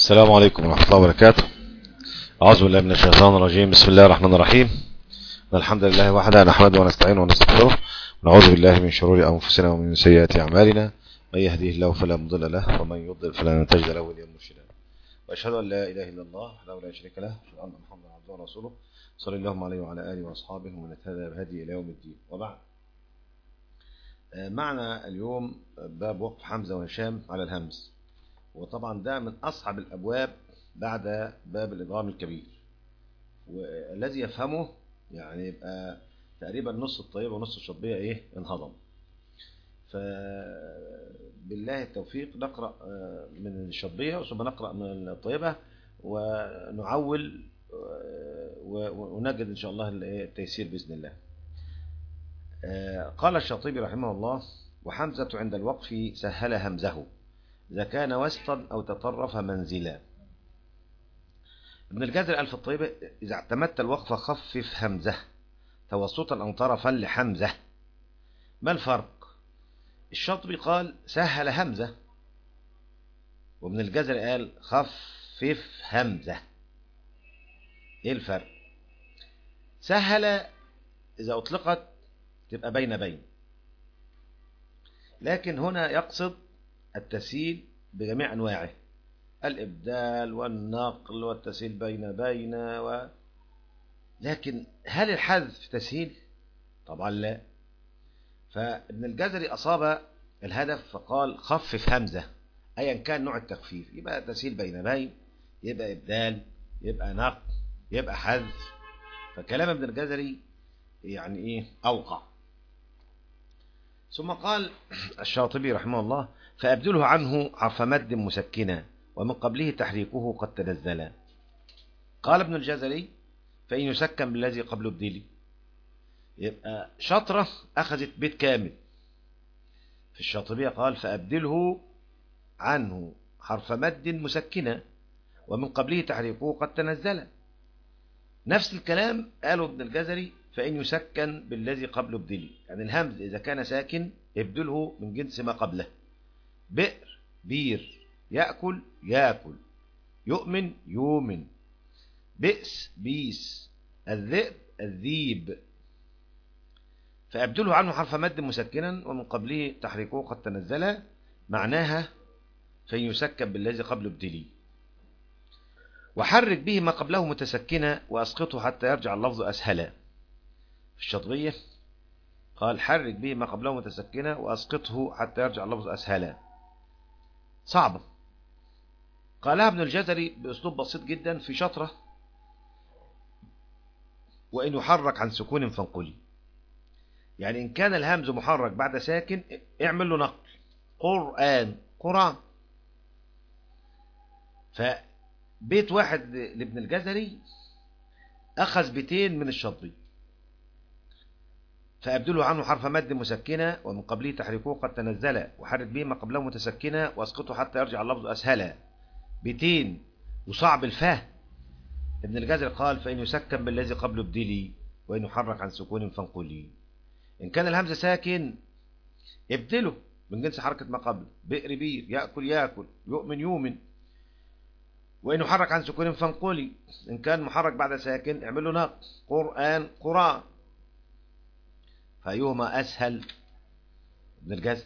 السلام عليكم ورحمة الله وبركاته أعوذ بالله من الشيطان الرجيم بسم الله الرحمن الرحيم الحمد لله وحده نحمده ونستعينه ونستغفره ونعوذ بالله من شرور أنفسنا ومن سيئات أعمالنا من يهديه الله فلا مضل له ومن يضلل فلا تجد له وليا مرشدا وأشهد أن لا إله إلا الله وحده لا شريك له وأشهد أن محمدا عبده ورسوله صلى الله عليه وعلى آله وأصحابه ومن اهتدى بهدي إلى يوم الدين وبعد معنا اليوم باب وقف حمزة وهشام على الهمز وطبعا ده من أصعب الأبواب بعد باب الإدغام الكبير والذي يفهمه يعني يبقى تقريبا نص الطيبة ونص الشطبية إيه انهضم فبالله التوفيق نقرأ من الشطبية ثم نقرأ من الطيبة ونعول ونجد إن شاء الله التيسير بإذن الله قال الشاطبي رحمه الله وحمزة عند الوقف سهل همزه إذا كان وسطا أو تطرف منزلا ابن الجزر ألف الطيبة إذا اعتمدت الوقف خفف همزة توسطا أو طرفا لحمزة ما الفرق الشاطبي قال سهل همزة وابن الجزر قال خفف همزة ايه الفرق سهل إذا أطلقت تبقى بين بين لكن هنا يقصد التسهيل بجميع أنواعه الإبدال والنقل والتسهيل بين بين و... لكن هل الحذف تسهيل طبعا لا فابن الجزري أصاب الهدف فقال خفف همزة أيا كان نوع التخفيف يبقى تسهيل بين بين يبقى إبدال يبقى نقل يبقى حذف فكلام ابن الجزري يعني إيه أوقع ثم قال الشاطبي رحمه الله فأبدله عنه حرف مد مسكنا ومن قبله تحريكه قد تنزل قال ابن الجزري فإن يسكن بالذي قبل ابدلي يبقى شطرة أخذت بيت كامل في الشاطبية قال فأبدله عنه حرف مد مسكنا ومن قبله تحريكه قد تنزل نفس الكلام قاله ابن الجزري فإن يسكن بالذي قبل ابدلي يعني الهمز إذا كان ساكن ابدله من جنس ما قبله بئر بير يأكل يأكل يؤمن يؤمن بئس بيس الذئب الذيب فأبدله عنه حرف مد مسكنا ومن قبله تحريكه قد تنزل معناها فإن يسكن بالذي قبل ابدلي وحرك به ما قبله متسكنا وأسقطه حتى يرجع اللفظ أسهلا في الشطبية قال حرك به ما قبله متسكنا وأسقطه حتى يرجع اللفظ أسهلا صعبة قالها ابن الجزري بأسلوب بسيط جدا في شطرة وإن يحرك عن سكون فانقلي يعني إن كان الهمز محرك بعد ساكن اعمل له نقل قرآن قرآن فبيت واحد لابن الجزري أخذ بيتين من الشطبي فأبدله عنه حرف مد مسكنة ومن قبله تحريكه قد تنزل وحرك به ما قبله متسكنة واسقطه حتى يرجع اللفظ أسهلا بيتين وصعب الفهم ابن الجزر قال فإن يسكن بالذي قبله ابدلي وإن يحرك عن سكون فانقلي إن كان الهمزة ساكن ابدله من جنس حركة ما قبل بئر بير يأكل يأكل يؤمن يؤمن وإن يحرك عن سكون فانقلي إن كان محرك بعد ساكن اعمل له نقص قرآن قرآن فأيهما أسهل ابن الجزر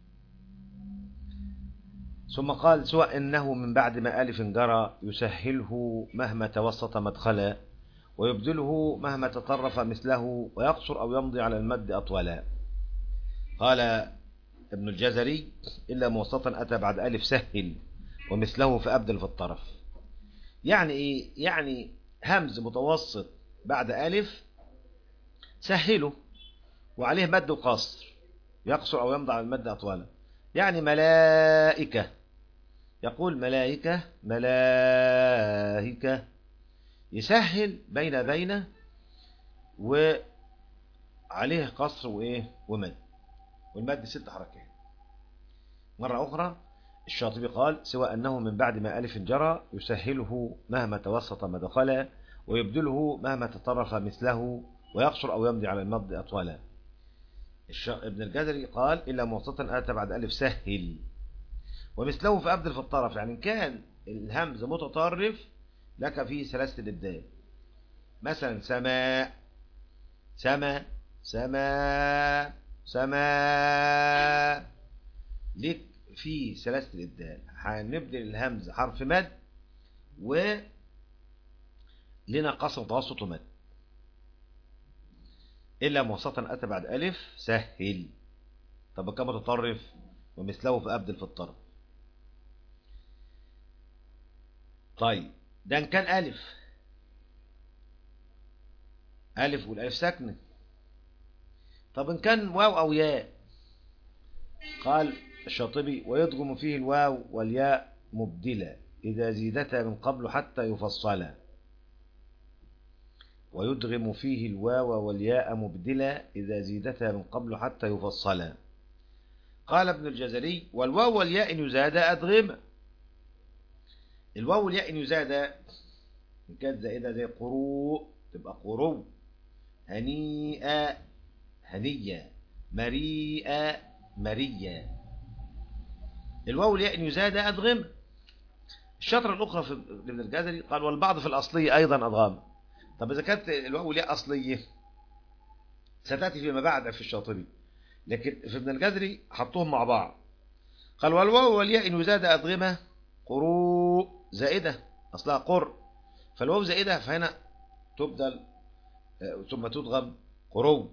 ثم قال سواء إنه من بعد ما ألف جرى يسهله مهما توسط مدخلا ويبدله مهما تطرف مثله ويقصر أو يمضي على المد أطولا قال ابن الجزري إلا موسطا أتى بعد ألف سهل ومثله فأبدل في الطرف يعني إيه؟ يعني همز متوسط بعد ألف سهله وعليه مد وقصر يقصر أو يمضي على المد أطوالا يعني ملائكة يقول ملائكة ملائكة يسهل بين بين وعليه قصر وإيه ومد والمد ست حركات مرة أخرى الشاطبي قال سوى أنه من بعد ما ألف جرى يسهله مهما توسط مدخلا ويبدله مهما تطرف مثله ويقصر أو يمضي على المد أطوالا ابن الجزري قال إلا موسطا آتى بعد ألف سهل ومثله في أبدل في الطرف يعني إن كان الهمز متطرف لك فيه ثلاثة الإبدال مثلا سماء سما سماء سماء لك في ثلاثة الإبدال هنبدل الهمز حرف مد و لنا قصر متوسط ومد إلا موسطا أتى بعد ألف سهل طب كم متطرف ومثله في أبدل في الطرف طيب ده إن كان ألف ألف والألف ساكنة طب إن كان واو أو ياء قال الشاطبي ويضغم فيه الواو والياء مبدلة إذا زيدتا من قبل حتى يفصلا ويدغم فيه الواو والياء مبدلا إذا زيدتا من قبل حتى يفصلا قال ابن الجزري والواو والياء إن يزاد أدغم الواو والياء إن يزاد إن كانت زائدة زي قروء تبقى قرو هنيئة هنية مريئة مرية الواو والياء إن يزاد أدغم الشطرة الأخرى في ابن الجزري قال والبعض في الأصلية أيضا أدغام طب إذا كانت الواو والياء أصلية ستأتي فيما بعد في الشاطبي لكن في ابن الجزري حطوهم مع بعض قال والواو والياء إن يزاد أدغمة قروء زائدة أصلها قر فالواو زائدة فهنا تبدل ثم تضغم قرو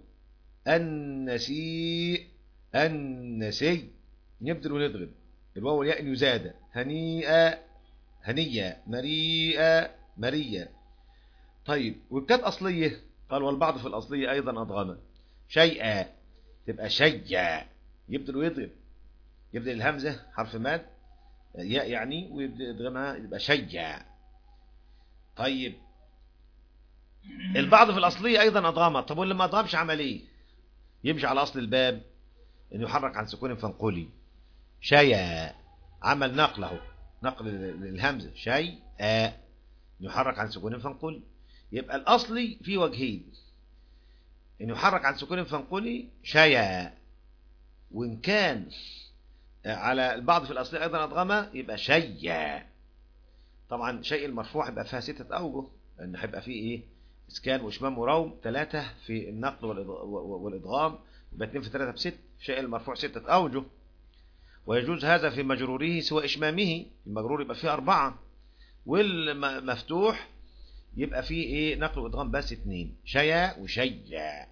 النسيء النسي نبدل وندغم الواو والياء إن يزاد هنيئة هنية مريئة مرية طيب وكانت أصلية قال والبعض في الأصلية أيضا أضغم شيئا تبقى شيا يبدل ويضرب يبدل الهمزة حرف ماد ياء يعني ويبدل يضغمها يبقى شيا طيب البعض في الأصلية أيضا أضغمها طب واللي ما أضغمش عمل إيه يمشي على أصل الباب إنه يحرك عن سكون فانقلي شيا عمل نقله نقل الهمزة شيء يحرك عن سكون فانقلي يبقى الأصلي في وجهين إنه يحرك عن سكون فانقلي شيا وإن كان على البعض في الأصلي أيضا أضغمة يبقى شيا طبعا شيء المرفوع يبقى فيها ستة أوجه لأن هيبقى فيه إيه إسكان وإشمام وروم ثلاثة في النقل والإضغام يبقى اتنين في ثلاثة بست شيء المرفوع ستة أوجه ويجوز هذا في مجروره سوى إشمامه المجرور يبقى فيه أربعة والمفتوح يبقى فيه إيه نقل وإضغام بس اتنين شيا وشيا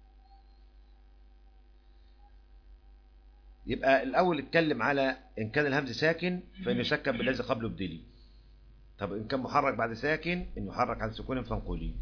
يبقى الأول اتكلم على إن كان الهمز ساكن فإنه يسكن بالذي قبله بدلي طب إن كان محرك بعد ساكن إنه يحرك عن سكون فانقلي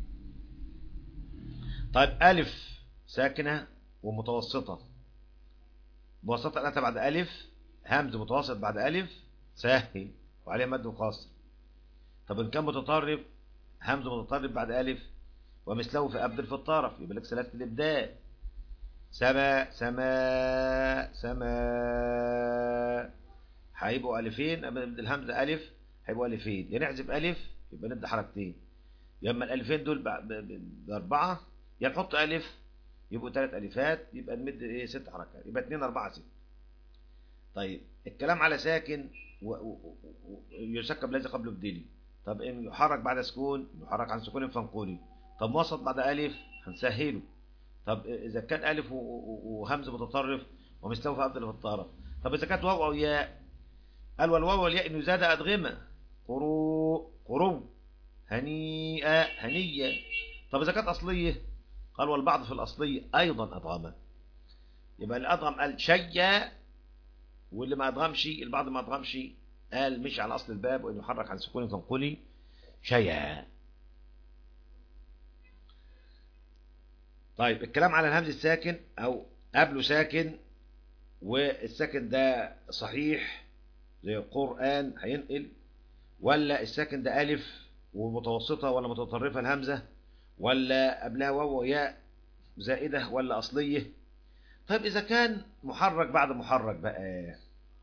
طيب ألف ساكنة ومتوسطة متوسطة أتى بعد ألف همز متوسط بعد ألف ساهل وعليه مد قاصر طب إن كان متطرف همز متطرف بعد ألف ومثله في أبدل في الطرف يبقى لك ثلاثة الإبدال سما سما سما هيبقوا ألفين الهمزة ألف هيبقوا ألفين يا نحذف ألف يبقى نبدأ حركتين يا اما الألفين دول بأربعة يا نحط ألف يبقوا ثلاث ألفات يبقى نمد إيه ست حركات يبقى اتنين أربعة ست طيب الكلام على ساكن ويسكن الذي قبله بديلي طب إن يحرك بعد سكون يحرك عن سكون فانقولي طب وسط بعد ألف هنسهله طب إذا كان ألف وهمز متطرف ومستوى في أبدل في الطرف طب إذا كانت واو أو ياء قال والواو والياء إنه زاد أدغمة قرو قرو هنيئة هنية طب إذا كانت أصلية قال والبعض في الأصلية أيضا أضغمة يبقى الأضغم قال شيء واللي ما أضغمش البعض ما أضغمش قال مش على أصل الباب وإنه يحرك عن سكون فانقلي شيئا طيب الكلام على الهمز الساكن أو قبله ساكن والساكن ده صحيح زي القرآن هينقل ولا الساكن ده ألف ومتوسطة ولا متطرفة الهمزة ولا قبلها واو وياء زائدة ولا أصلية طيب إذا كان محرك بعد محرك بقى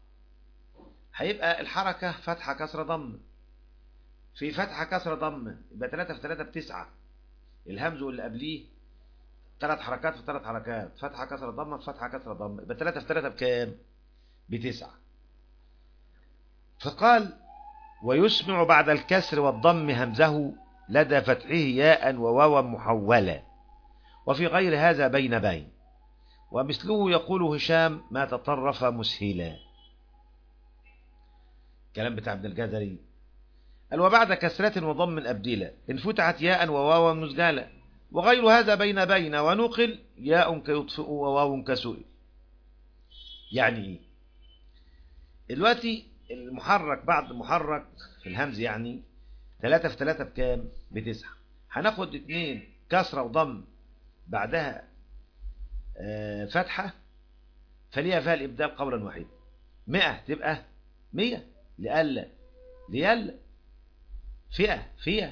هيبقى الحركة فتحة كسرة ضم في فتحة كسرة ضم يبقى 3 في 3 بتسعة الهمز واللي قبليه ثلاث حركات في ثلاث حركات فتحة كسرة ضم فتحة كسرة ضم يبقى 3 في 3 بكام بتسعة فقال ويسمع بعد الكسر والضم همزه لدى فتحه ياء وواوا محولة وفي غير هذا بين بين ومثله يقول هشام ما تطرف مسهلا كلام بتاع ابن الجزري قال وبعد كسرة وضم أبدلة إن فتحت ياء وواوا مسجلة وغير هذا بين بين ونقل ياء كيطفئ وواو كسئل يعني ايه دلوقتي المحرك بعد محرك في الهمز يعني ثلاثة في ثلاثة بكام بتسعة هناخد اتنين كسرة وضم بعدها آه، فتحة فليها فيها الإبدال قولا واحدا مئة تبقى مية لألا ليلا فئة فئة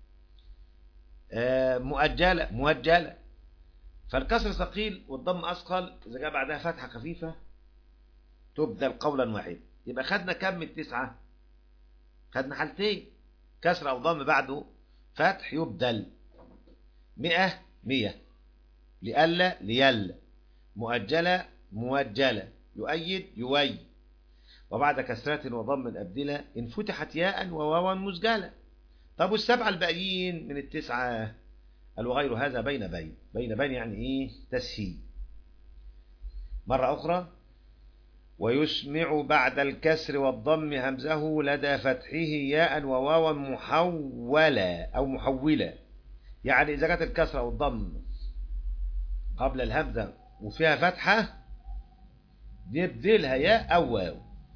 آه، مؤجلة مؤجلة فالكسر ثقيل والضم أثقل إذا جاء بعدها فتحة خفيفة تبدل قولا واحدا يبقى خدنا كم من التسعة خدنا حالتين كسر أو ضم بعده فتح يبدل مئة مية لألا ليلا مؤجلة موجلة يؤيد يوي وبعد كسرة وضم أبدلة إن فتحت ياء وواوا مسجلة طب والسبعة الباقيين من التسعة قال وغير هذا بين بين بين بين يعني إيه تسهيل مرة أخرى ويسمع بعد الكسر والضم همزه لدى فتحه ياء وواوا محولة أو محولة يعني إذا كانت الكسرة والضم قبل الهمزة وفيها فتحة نبدلها ياء أو واو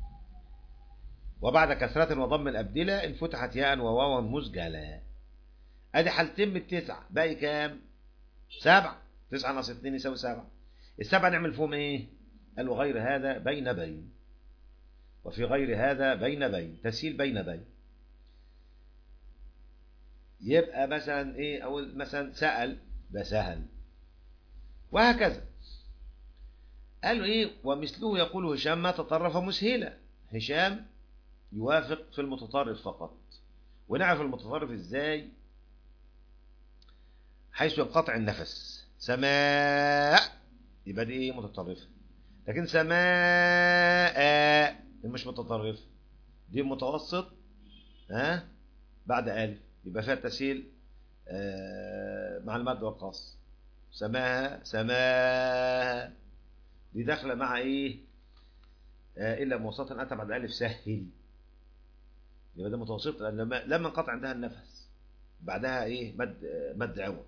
وبعد كسرة وضم الأبدلة إن فتحت ياء وواوا مسجلة أدي حالتين من التسعة باقي كام؟ سبعة تسعة ناقص اتنين يساوي سبعة السبعة نعمل فيهم إيه؟ قال وغير هذا بين بين وفي غير هذا بين بين تسهيل بين بين يبقى مثلا ايه او مثلا سأل بسهل وهكذا قالوا ايه ومثله يقول هشام ما تطرف مسهلا هشام يوافق في المتطرف فقط ونعرف المتطرف ازاي حيث ينقطع النفس سماء يبقى دي ايه متطرفه لكن سماء مش متطرف دي متوسط ها بعد ألف يبقى فيها تسهيل مع المد والقاص سماها سماها دي داخله مع ايه الا موسطا اتى بعد الف سهل يبقى ده متوسط لما لما انقطع عندها النفس بعدها ايه مد مد عوض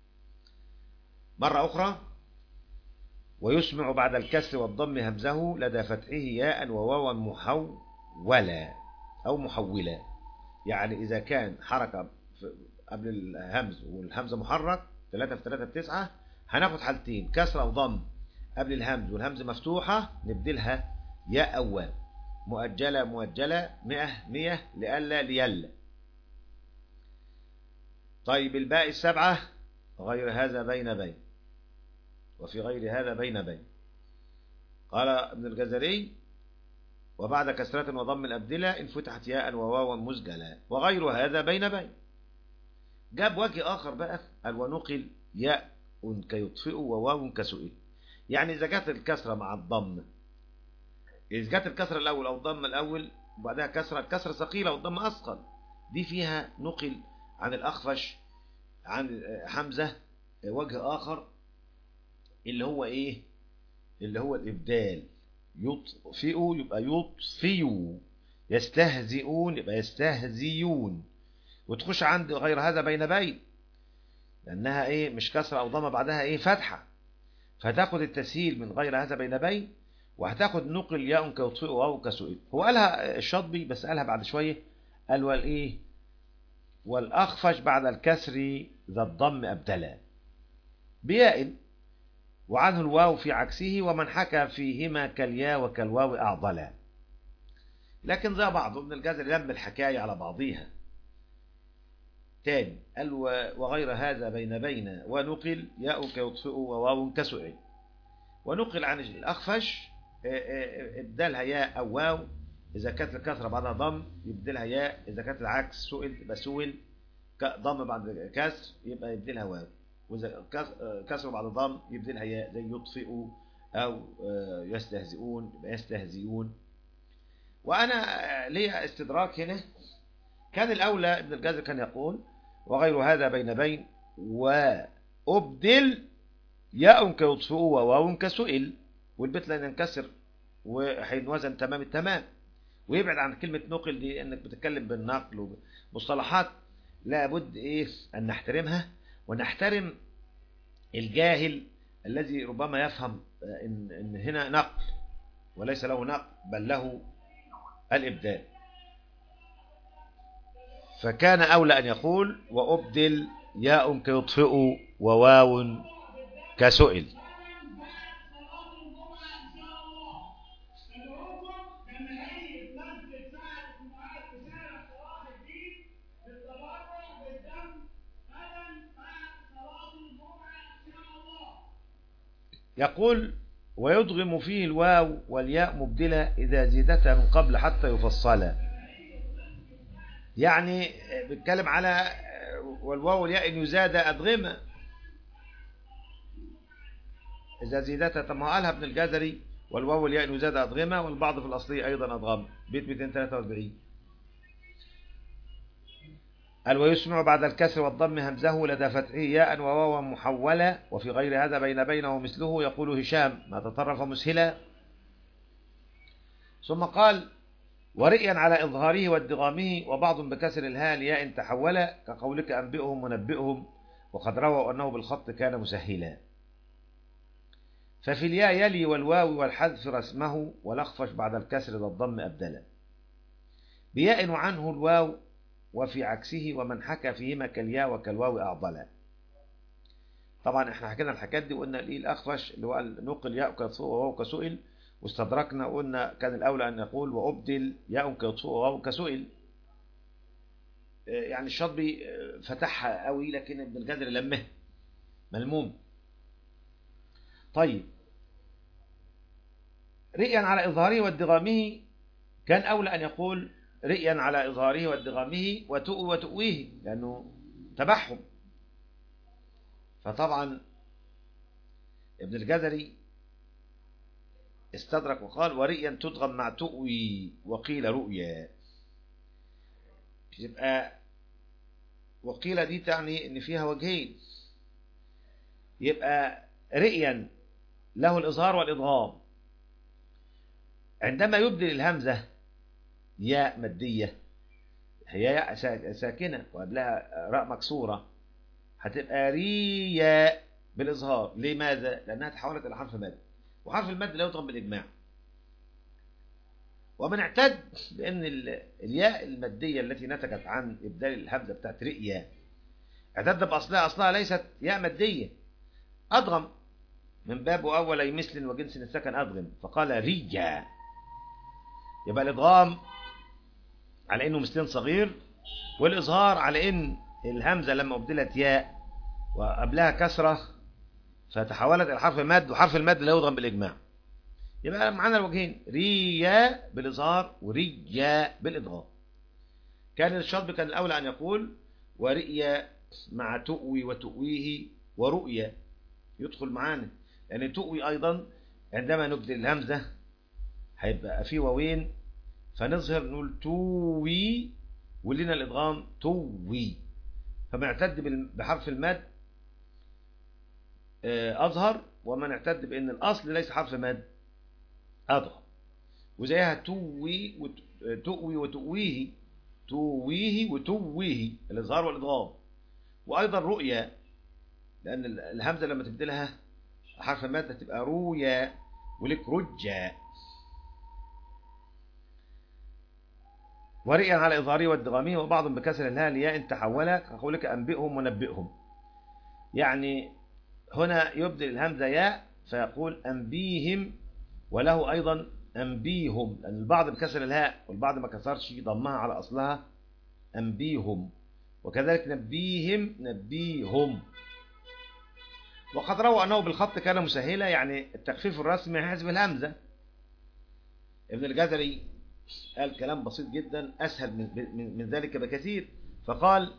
مره اخرى ويسمع بعد الكسر والضم همزه لدى فتحه ياء وواوا محولا أو محولا يعني إذا كان حركة قبل الهمز والهمزة محرك 3 في 3 بتسعة هناخد حالتين كسر أو ضم قبل الهمز والهمز مفتوحة نبدلها ياء أو واو مؤجلة مؤجلة مئة مئة لألا ليلا طيب الباقي السبعة غير هذا بين بين وفي غير هذا بين بين قال ابن الجزري وبعد كسرة وضم الأبدلة إن فتحت ياء وواوا مسجلا وغير هذا بين بين جاب وجه آخر بقى قال ونقل ياء كيطفئ وواو كسئل يعني إذا جت الكسرة مع الضم إذا جت الكسرة الأول أو الضم الأول وبعدها كسرة الكسرة ثقيلة والضم أثقل دي فيها نقل عن الأخفش عن حمزة وجه آخر اللي هو ايه اللي هو الابدال يطفئوا يبقى يطفيوا يستهزئون يبقى يستهزيون وتخش عند غير هذا بين بين لانها ايه مش كسره او ضمه بعدها ايه فتحه فتاخد التسهيل من غير هذا بين بين وهتاخد نقل ياء كيطفئ واو كسئل هو قالها الشاطبي بس قالها بعد شويه قال والايه والاخفش بعد الكسر ذا الضم ابدلا بياء وعنه الواو في عكسه ومن حكى فيهما كاليا وكالواو أعضلا لكن زي بعض ابن الجزر لم الحكاية على بعضها تاني قال وغير هذا بين بين ونقل ياء كيطفئ وواو كسئل ونقل عن الأخفش ابدالها ياء أو واو إذا كانت الكسرة بعدها ضم يبدلها ياء إذا كانت العكس سئل تبقى سئل ضم بعد كسر يبقى يبدلها واو وإذا كسر بعد ضم يبدلها ياء زي يطفئ أو يستهزئون يبقى يستهزئون وأنا ليا استدراك هنا كان الأولى ابن الجزر كان يقول وغير هذا بين بين وأبدل ياء كيطفئ وواو كسئل والبيت لن ينكسر وهينوزن تمام التمام ويبعد عن كلمة نقل دي انك بتتكلم بالنقل ومصطلحات لابد ايه ان نحترمها ونحترم الجاهل الذي ربما يفهم ان, إن هنا نقل وليس له نقل بل له الابدال فكان اولى ان يقول وابدل ياء كيطفئ وواو كسئل يقول ويدغم فيه الواو والياء مبدلة إذا زيدتها من قبل حتى يفصلا يعني بيتكلم على والواو والياء إن يزاد أدغمة إذا زيدتها طب ما قالها ابن الجزري والواو والياء إن يزاد أدغمة والبعض في الأصلية أيضا أدغم بيت 243 قال ويسمع بعد الكسر والضم همزه لدى فتحه ياء وواوا محولة وفي غير هذا بين بينه ومثله يقول هشام ما تطرف مسهلا ثم قال ورئيا على إظهاره وادغامه وبعض بكسر الهاء لياء تحول كقولك أنبئهم ونبئهم وقد رووا أنه بالخط كان مسهلا ففي الياء يلي والواو والحذف رسمه والأخفش بعد الكسر ذا الضم أبدلا بياء عنه الواو وفي عكسه ومن حكى فيهما كالياء وكالواو أعضلا طبعا احنا حكينا الحكايات دي وقلنا الايه الاخفش اللي هو نقل ياء كيطفئ وواو كسئل واستدركنا قلنا كان الاولى ان نقول وابدل ياء كيطفئ وواو كسئل يعني الشاطبي فتحها قوي لكن ابن الجزر لمه ملموم طيب رئيا على إظهاره وادغامه كان أولى أن يقول رئيا على إظهاره وادغامه وتؤوي وتؤويه لأنه تبعهم فطبعا ابن الجزري استدرك وقال ورئيا تدغم مع تؤوي وقيل رؤيا يبقى وقيل دي تعني ان فيها وجهين يبقى رئيا له الإظهار والإضغام عندما يبدل الهمزة ياء مادية هي ياء ساكنة وقبلها راء مكسورة هتبقى رياء بالإظهار لماذا؟ لأنها تحولت إلى حرف مد وحرف المد لا يضغم بالإجماع ومن اعتد بأن الياء المادية التي نتجت عن إبدال الهمزة بتاعت رئيا اعتد بأصلها أصلها ليست ياء مادية أضغم من باب أولي مثل وجنس السكن أضغم فقال ريا يبقى الإضغام على إنه مثلين صغير والإظهار على إن الهمزة لما أبدلت ياء وقبلها كسرة فتحولت إلى حرف مد وحرف المد لا يضغم بالإجماع يبقى معانا الوجهين ريا بالإظهار وريا بالإضغام كان الشطب كان الأولى أن يقول ورئيا مع تؤوي وتؤويه ورؤيا يدخل معانا يعني تؤوي أيضا عندما نبدل الهمزة هيبقى في واوين فنظهر نقول توي ولنا الإدغام توي فمن اعتد بحرف المد أظهر ومن اعتد بأن الأصل ليس حرف مد أظهر وزيها توي وت... تؤوي وتؤويه تويه وتويه الإظهار والإدغام وأيضا رؤيا لأن الهمزة لما تبدلها حرف المادة تبقى رويا ولك رجا ورئيا على إظهاره والدغامه وبعض بكسر الهاء لياء تحول كقولك أنبئهم ونبئهم يعني هنا يبدل الهمزة ياء فيقول أنبيهم وله أيضا أنبيهم لأن البعض بكسر الهاء والبعض ما كسرش ضمها على أصلها أنبيهم وكذلك نبيهم نبيهم وقد روى أنه بالخط كان مسهلا يعني التخفيف الرسمي حسب الهمزة ابن الجزري قال كلام بسيط جدا أسهل من, من, من ذلك بكثير فقال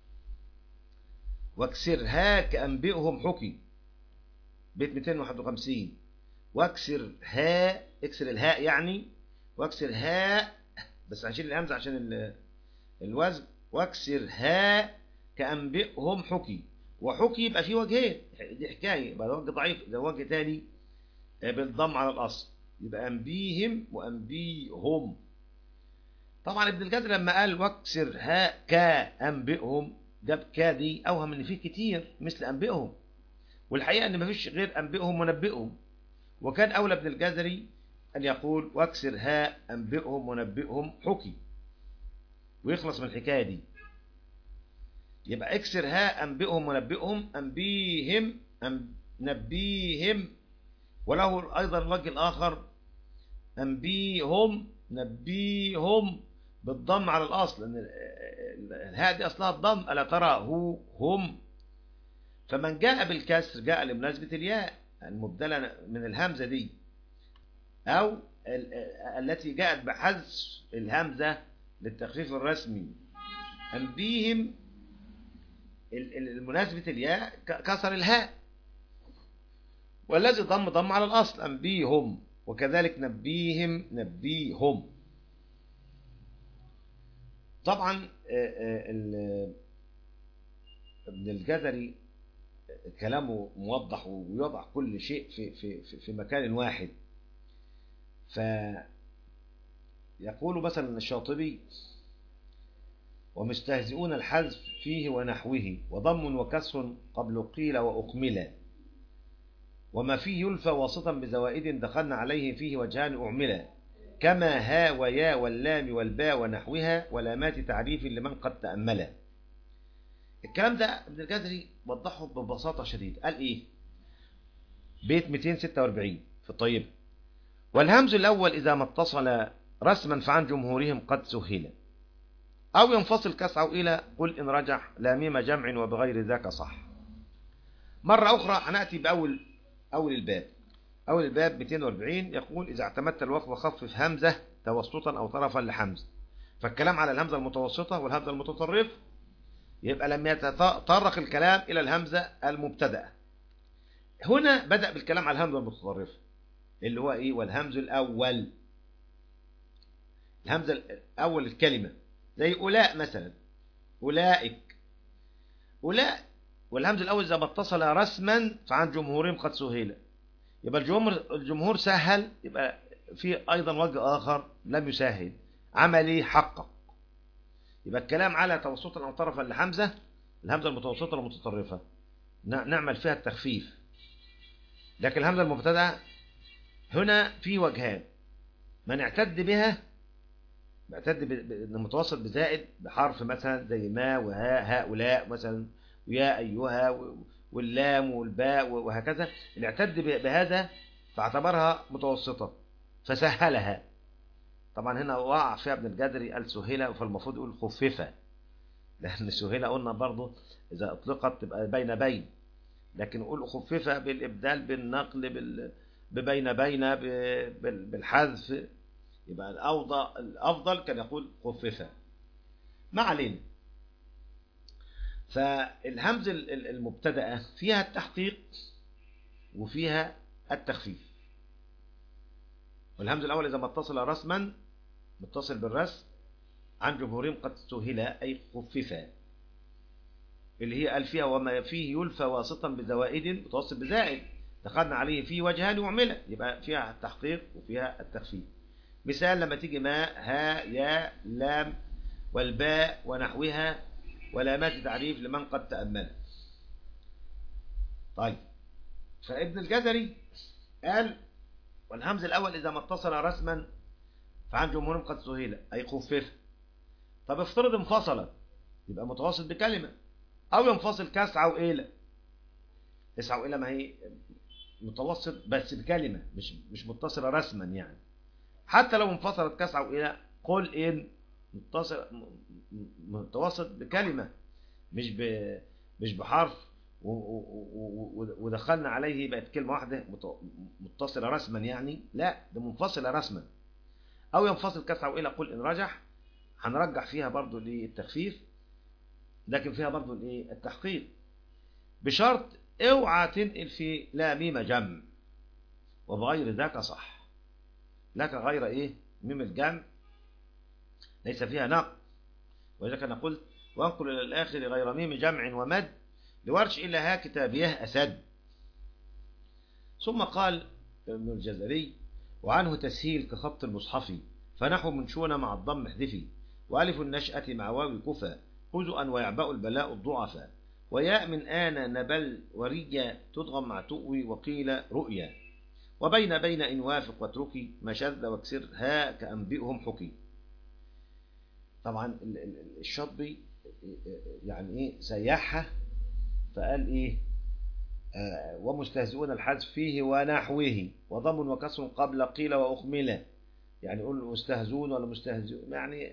واكسرها كأنبئهم حكي بيت 251 واكسر ها اكسر الهاء يعني واكسر هاء بس هنشيل الهمزة عشان الوزن واكسر ها كأنبئهم حكي وحكي يبقى فيه وجهين دي حكاية يبقى ده وجه ضعيف ده وجه تاني بالضم على الأصل يبقى أنبيهم وأنبيهم طبعا ابن الجزر لما قال واكسر ها كأنبئهم جاب كا دي أوهم إن فيه كتير مثل أنبئهم والحقيقة إن مفيش غير أنبئهم ونبئهم وكان أولى ابن الجزري أن يقول واكسر ها أنبئهم ونبئهم حكي ويخلص من الحكاية دي يبقى اكسر ها أنبئهم ونبئهم أنبيهم أن نبيهم وله أيضا الوجه الآخر أنبيهم نبيهم بالضم على الأصل لأن الهاء دي أصلها الضم ألا ترى هو هم فمن جاء بالكسر جاء لمناسبة الياء المبدلة من الهمزة دي أو التي جاءت بحذف الهمزة للتخفيف الرسمي أنبيهم المناسبة الياء كسر الهاء والذي ضم ضم على الأصل أنبيهم وكذلك نبيهم نبيهم طبعا ابن الجزري كلامه موضح ويضع كل شيء في, في, في, في مكان واحد فيقول مثلا الشاطبي ومستهزئون الحذف فيه ونحوه وضم وكسر قبل قيل وأكمل وما فيه يلفى واسطا بزوائد دخلنا عليه فيه وجهان أعملا كما ها ويا واللام والباء ونحوها ولامات تعريف لمن قد تأملا الكلام ده ابن الجزري وضحه ببساطة شديدة قال ايه بيت 246 في الطيب والهمز الأول إذا ما اتصل رسما فعن جمهورهم قد سهل أو ينفصل كسعه إلى قل إن رجح لا ميم جمع وبغير ذاك صح مرة أخرى هنأتي بأول أول الباب أول الباب 240 يقول إذا اعتمدت الوقف خفف همزة توسطا أو طرفا لحمزة فالكلام على الهمزة المتوسطة والهمزة المتطرف يبقى لم يتطرق الكلام إلى الهمزة المبتدأة هنا بدأ بالكلام على الهمزة المتطرفة اللي هو إيه والهمز الأول الهمزة الأول الكلمة زي أولاء مثلا أولئك أولاء والهمز الأول إذا ما اتصل رسما فعن جمهورهم قد سهل يبقى الجمهور الجمهور سهل يبقى في أيضا وجه آخر لم يسهل عملي حقق يبقى الكلام على توسطا أو طرفا لحمزة الهمزة المتوسطة المتطرفة نعمل فيها التخفيف لكن الهمزة المبتدأة هنا في وجهان من اعتد بها بيعتد بالمتوسط بزائد بحرف مثلا زي ما وها هؤلاء مثلا ويا أيها واللام والباء وهكذا اللي اعتد بهذا فاعتبرها متوسطة فسهلها طبعا هنا وقع فيها ابن الجدري قال سهلة فالمفروض يقول خففة لأن سهلة قلنا برضو إذا أطلقت تبقى بين بين لكن نقول خففة بالإبدال بالنقل بال... ببين بين بالحذف يبقى الأوضى الأفضل كان يقول خففة ما علينا فالهمز المبتدأة فيها التحقيق وفيها التخفيف والهمز الأول إذا ما اتصل رسما متصل بالرسم عن جمهورهم قد سهل أي خففا اللي هي قال فيها وما فيه يلفى واسطا بزوائد متوسط بزائد دخلنا عليه فيه وجهان وعملة يبقى فيها التحقيق وفيها التخفيف مثال لما تيجي ما ها يا لام والباء ونحوها ولامات تعريف لمن قد تأمل طيب فابن الجزري قال والهمز الأول إذا ما اتصل رسما فعن جمهورهم قد سهل أي خفف طب افترض انفصل يبقى متواصل بكلمة أو ينفصل كسعة وإيلة كسعة وإيلة ما هي متوسط بس بكلمة مش مش متصلة رسما يعني حتى لو انفصلت كسعة وإيلة قل إن متصل متوسط بكلمة مش ب مش بحرف ودخلنا عليه بقت كلمة واحدة متصلة رسما يعني لا ده منفصلة رسما أو ينفصل كسعة وإلى قل إن رجح هنرجح فيها برضو للتخفيف لكن فيها برضو الايه التحقيق بشرط اوعى تنقل في لا ميم جمع وبغير ذاك صح لك غير ايه ميم الجمع ليس فيها نقل وإذا كان قلت وانقل إلى الآخر غير ميم جمع ومد لورش إلا ها كتابيه أسد ثم قال ابن الجزري وعنه تسهيل كخط المصحف فنحو منشون مع الضم احذفي وألف النشأة مع واو كفى هزؤا ويعبأ البلاء الضعفا وياء من آن نبل وريا تضغم مع تؤوي وقيل رؤيا وبين بين إن وافق واتركي ما شذ واكسر ها كأنبئهم حكي طبعا الشطبي يعني ايه سيحها فقال ايه آه ومستهزئون الحذف فيه ونحوه وضم وكسر قبل قيل وأخمل يعني قول مستهزون ولا مستهزئون يعني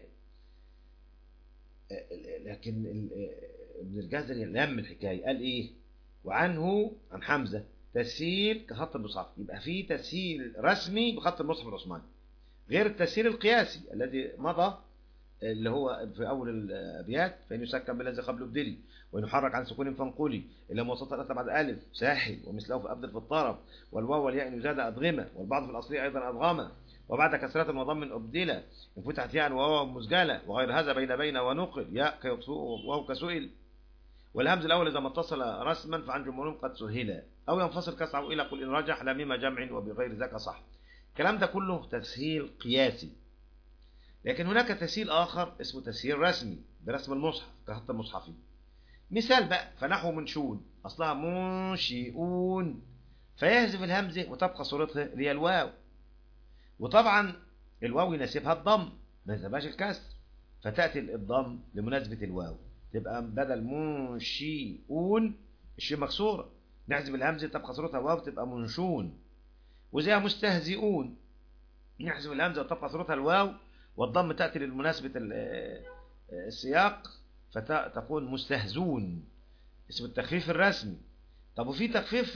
لكن ابن الجزري لم الحكاية قال ايه وعنه عن حمزة تسهيل كخط المصحف يبقى في تسهيل رسمي بخط المصحف العثماني غير التسهيل القياسي الذي مضى اللي هو في اول الابيات فان يسكن بالذي قبله بدلي وان يحرك عن سكون فانقلي الى موسط ثلاثه بعد الف ساحل ومثله في ابدل في الطرف والواو والياء يزاد ادغمه والبعض في الاصلي ايضا ادغمه وبعد كسرة وضم أبدلة إن فتحت ياء وواو مسجلة وغير هذا بين بين ونقل ياء كيطفئ وواو كسئل والهمز الأول إذا ما اتصل رسما فعن جمهورهم قد سهل أو ينفصل كسره إلى قل إن رجح لا مما جمع وبغير ذاك صح الكلام ده كله تسهيل قياسي لكن هناك تسهيل آخر اسمه تسهيل رسمي برسم المصحف كخط المصحفي مثال بقى فنحو منشون أصلها منشئون فيهزف الهمزة وتبقى صورتها اللي هي الواو وطبعا الواو يناسبها الضم ما يناسبهاش الكسر فتأتي الضم لمناسبة الواو تبقى بدل منشئون الشين مكسورة نحذف الهمزة تبقى صورتها واو تبقى منشون وزيها مستهزئون نحذف الهمزة وتبقى صورتها الواو والضم تأتي للمناسبة السياق فتكون مستهزون اسم التخفيف الرسمي طب وفي تخفيف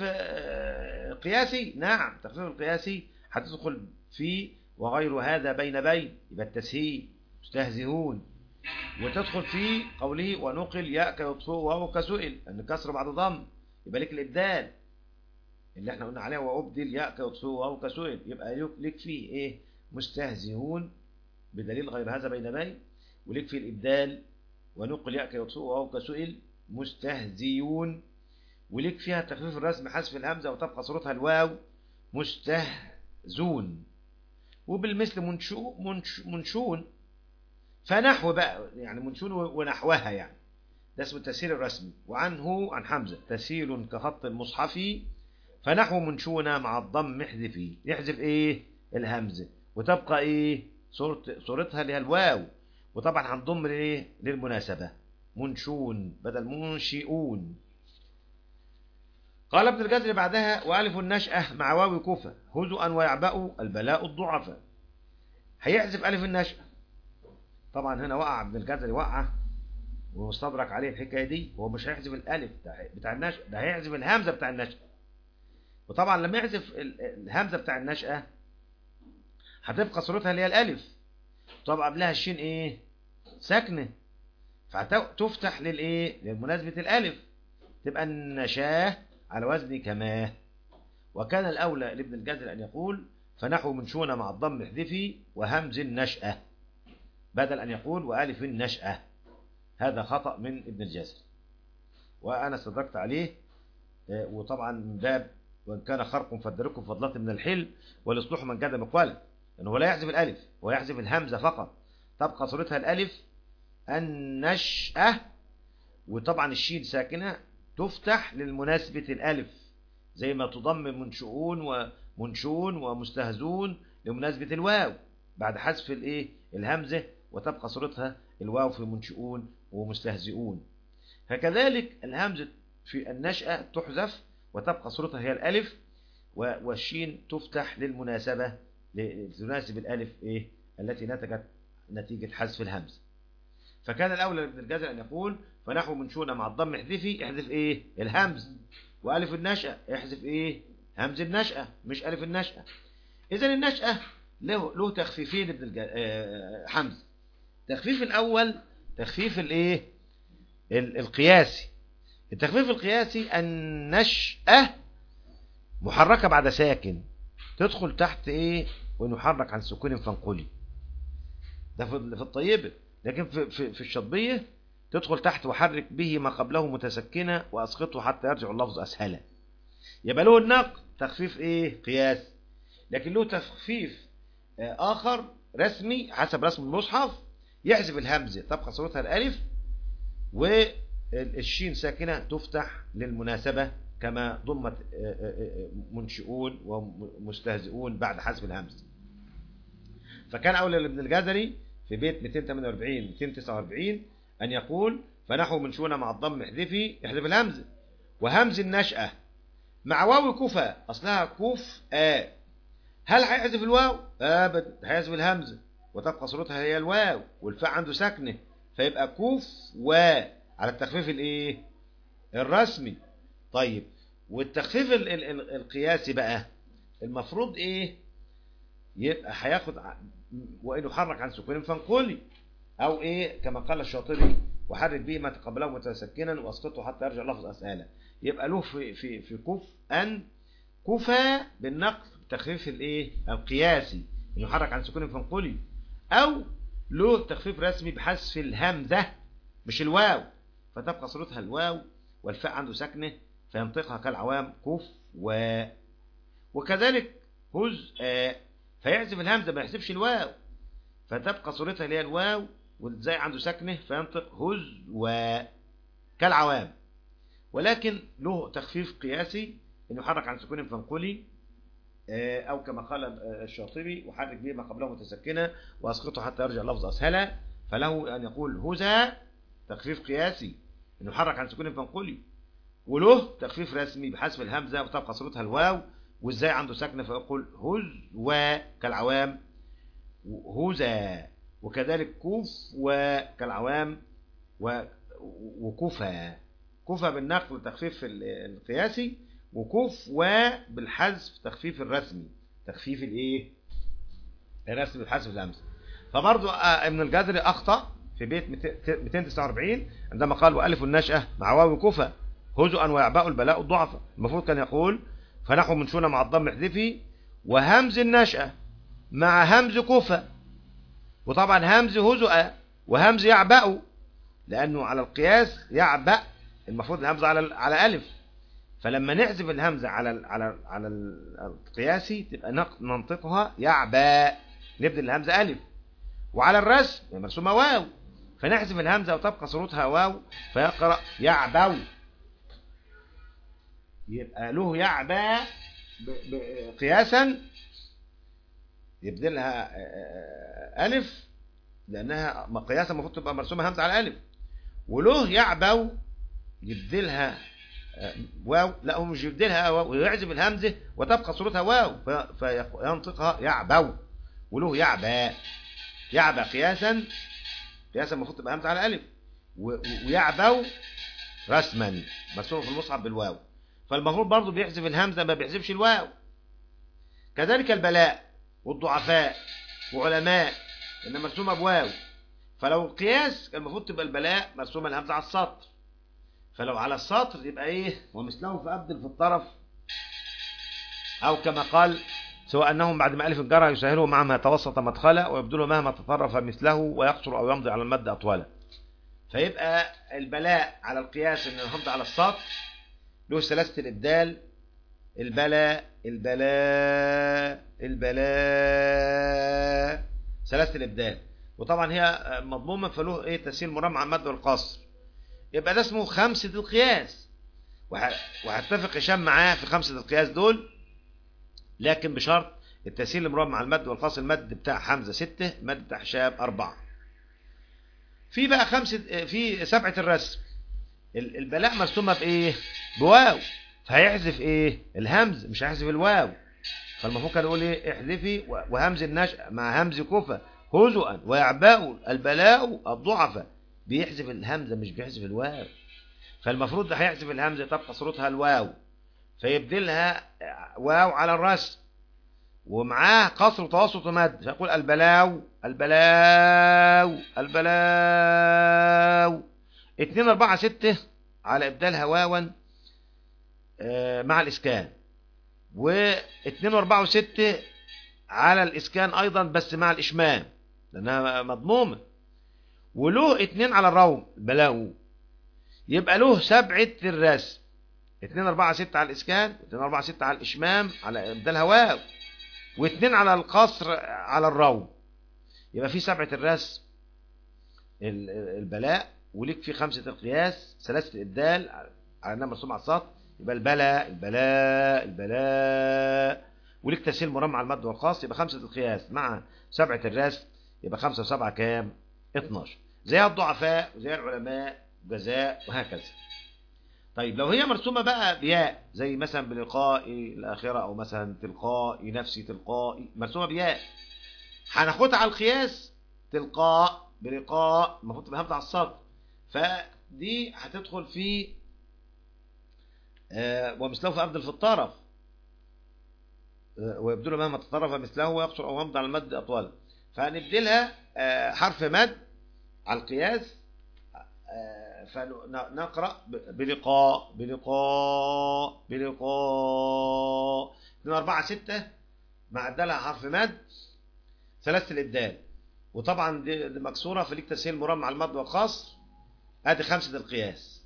قياسي نعم التخفيف القياسي هتدخل في وغير هذا بين بين يبقى التسهيل مستهزئون وتدخل في قوله ونقل ياء كيطفئ وهو كسئل ان كسر بعد ضم يبقى لك الابدال اللي احنا قلنا عليه وابدل ياء كيطفئ وهو كسئل يبقى لك فيه ايه مستهزئون بدليل غير هذا بين بين ولك في الابدال ونقل ياء كيطفئ وهو كسئل مستهزئون ولك فيها تخفيف الرسم حذف الهمزه وتبقى صورتها الواو مستهزون وبالمثل منشو منش منشون فنحو بقى يعني منشون ونحوها يعني ده اسمه التسهيل الرسمي وعنه عن حمزة تسهيل كخط المصحف فنحو منشونة مع الضم احذفي يحذف ايه الهمزة وتبقى ايه صورت صورتها اللي هي الواو وطبعا هنضم ليه للمناسبة منشون بدل منشئون قال ابن الجزري بعدها وألف النشأة مع واو كوفة هزءا ويعبأ البلاء الضعفاء هيحذف ألف النشأة طبعا هنا وقع ابن الجزري وقع ومستدرك عليه الحكاية دي هو مش هيحذف الألف بتاع النشأة ده هيحذف الهمزة بتاع النشأة وطبعا لما يحذف الهمزة بتاع النشأة هتبقى صورتها اللي هي الألف طبعا قبلها الشين ايه ساكنة فتفتح للايه لمناسبة الألف تبقى النشاه على وزن كماه وكان الأولى لابن الجزر أن يقول فنحو منشونة مع الضم احذفي وهمز النشأة بدل أن يقول وألف النشأة هذا خطأ من ابن الجزر وأنا استدركت عليه وطبعا من باب وإن كان خرق فدركم فضلات من الحل والإصلح من جد مقوالا لأنه لا يحذف الألف ويحذف الهمزة فقط تبقى صورتها الألف النشأة وطبعا الشين ساكنة تفتح للمناسبة الألف زي ما تضم منشؤون ومنشون ومستهزون لمناسبة الواو بعد حذف الايه الهمزة وتبقى صورتها الواو في منشؤون ومستهزئون فكذلك الهمزة في النشأة تحذف وتبقى صورتها هي الألف والشين تفتح للمناسبة لتناسب الألف إيه التي نتجت نتيجة حذف الهمزة فكان الأولى لابن الجزر أن يقول فنحو منشونة مع الضم احذفي احذف إيه الهمز وألف النشأة احذف إيه همز النشأة مش ألف النشأة إذا النشأة له له تخفيفين ابن الج... آه حمزة التخفيف الأول تخفيف الإيه القياسي التخفيف القياسي النشأة محركة بعد ساكن تدخل تحت إيه ونحرك عن سكون فانقلي ده في الطيبة لكن في, في, في الشطبية تدخل تحت وحرك به ما قبله متسكنة وأسقطه حتى يرجع اللفظ أسهلا يبقى له النقل تخفيف إيه قياس لكن له تخفيف آخر رسمي حسب رسم المصحف يحذف الهمزة تبقى صورتها الألف والشين ساكنة تفتح للمناسبة كما ضمت منشئون ومستهزئون بعد حذف الهمزة فكان أولى لابن الجزري في بيت 248 249 أن يقول فنحو منشون مع الضم احذفي احذف الهمزة وهمز النشأة مع واو كفى أصلها كف آ هل هيحذف الواو؟ أبدا هيحذف الهمزة وتبقى صورتها هي الواو والفاء عنده ساكنة فيبقى كف و على التخفيف الايه؟ الرسمي طيب والتخفيف ال ال ال القياسي بقى المفروض ايه؟ يبقى هياخد وإن يحرك عن سكون فانقلي أو إيه كما قال الشاطبي وحرك به ما تقبله متسكنا وأسقطه حتى يرجع لفظ أسئلة يبقى له في في في كف أن كفى بالنقل تخفيف الإيه القياسي إن يحرك عن سكون فانقلي أو له تخفيف رسمي بحذف الهمزة مش الواو فتبقى صورتها الواو والفاء عنده سكنة فينطقها كالعوام كف و وكذلك هز آه فيحذف الهمزه ما يحذفش الواو فتبقى صورتها اللي هي الواو والزاي عنده سكنه فينطق هز و كالعوام ولكن له تخفيف قياسي انه يحرك عن سكون فانقلي او كما قال الشاطبي وحرك به ما قبله متسكنه واسقطه حتى يرجع لفظ اسهلا فله ان يقول هزا تخفيف قياسي انه يحرك عن سكون فانقلي وله تخفيف رسمي بحذف الهمزه وتبقى صورتها الواو وازاي عنده سكنه فيقول هز و كالعوام هزا وكذلك كوف وكالعوام وكفى كفى بالنقل تخفيف القياسي وكف وبالحذف تخفيف الرسمي تخفيف الايه الرسمي بالحذف الهمزه فبرضه ابن الجزري اخطا في بيت 249 عندما قال والف النشأة مع واو كفى هزءا ويعباء البلاء الضعفاء المفروض كان يقول فنحو منشونة مع الضم احذفي وهمز النشأة مع همز كفى وطبعا همز هزؤ وهمز يعبأ لأنه على القياس يعبأ المفروض الهمزة على على ألف فلما نحذف الهمزة على ال على ال على القياسي تبقى ننطقها يعبأ نبدل الهمزة ألف وعلى الرسم مرسومة واو فنحذف الهمزة وتبقى صورتها واو فيقرأ يعبو يبقى له يعبى قياسا يبدلها ألف لأنها قياسا المفروض تبقى مرسومة همزة على ألف وله يعبو يبدلها واو لا هو مش يبدلها واو ويعزم الهمزة وتبقى صورتها واو فينطقها يعبو وله يعبى يعبى قياسا قياسا المفروض تبقى همزة على ألف ويعبو رسما مرسوم في المصحف بالواو فالمفروض برضه بيحذف الهمزة ما بيحذفش الواو كذلك البلاء والضعفاء وعلماء إن مرسومة بواو فلو القياس المفروض تبقى البلاء مرسومة الهمزة على السطر فلو على السطر يبقى ايه ومثله فأبدل في الطرف أو كما قال سواء أنهم بعد ما ألف الجرى يسهله مع ما توسط مدخله ويبدله مهما تطرف مثله ويقصر أو يمضي على المد أطوالا فيبقى البلاء على القياس ان الهمزة على السطر له ثلاثة الإبدال البلاء البلاء البلاء ثلاثة الإبدال وطبعا هي مضمومة فله ايه تسهيل مرمى عن المد والقصر يبقى ده اسمه خمسة القياس وهتفق هشام معاه في خمسة القياس دول لكن بشرط التسهيل المرمى مع المد والقصر المد بتاع حمزة ستة المد بتاع هشام أربعة في بقى خمسة في سبعة الرسم البلاء مرسومة بإيه بواو فهيحذف إيه الهمز مش هيحذف الواو فالمفروض كان يقول إيه احذفي وهمز النشأ مع همز كفة هزؤا ويعباء البلاء الضعفة بيحذف الهمزة مش بيحذف الواو فالمفروض ده هيحذف الهمزة تبقى صورتها الواو فيبدلها واو على الرسم ومعاه قصر وتوسط ومد فيقول البلاو البلاو البلاو اتنين اربعة ستة على ابدالها واوا مع الاسكان واتنين واربعة وستة على الاسكان ايضا بس مع الاشمام لانها مضمومة وله اتنين على الروم بلاو يبقى له سبعة الرسم اتنين اربعة ستة على الاسكان اتنين اربعة ستة على الاشمام على ابدال هواو واتنين على القصر على الروم يبقى في سبعة الرسم ال- البلاء وليك في خمسة القياس ثلاثة الإبدال على أنها مرسوم على السطر يبقى البلاء البلاء البلاء وليك تسهيل مرمى على المد والخاص يبقى خمسة القياس مع سبعة الرسم يبقى خمسة وسبعة كام؟ 12 زي الضعفاء وزي العلماء جزاء وهكذا طيب لو هي مرسومة بقى بياء زي مثلا بلقاء الآخرة أو مثلا تلقائي نفسي تلقائي مرسومة بياء هناخدها على القياس تلقاء بلقاء المفروض تبقى همزة على الصدر فدي هتدخل في آه، ومثله في أبدل في الطرف آه، ويبدل مهما تطرف مثله ويقصر أو يمضي على المد أطوال فهنبدلها آه، حرف مد على القياس آه، فنقرأ ب- بلقاء بلقاء بلقاء 2 4 6 معدلها حرف مد ثلاثة الإبدال وطبعا دي, دي مكسورة فليك تسهيل مرمى على المد والخاص ادي خمسة القياس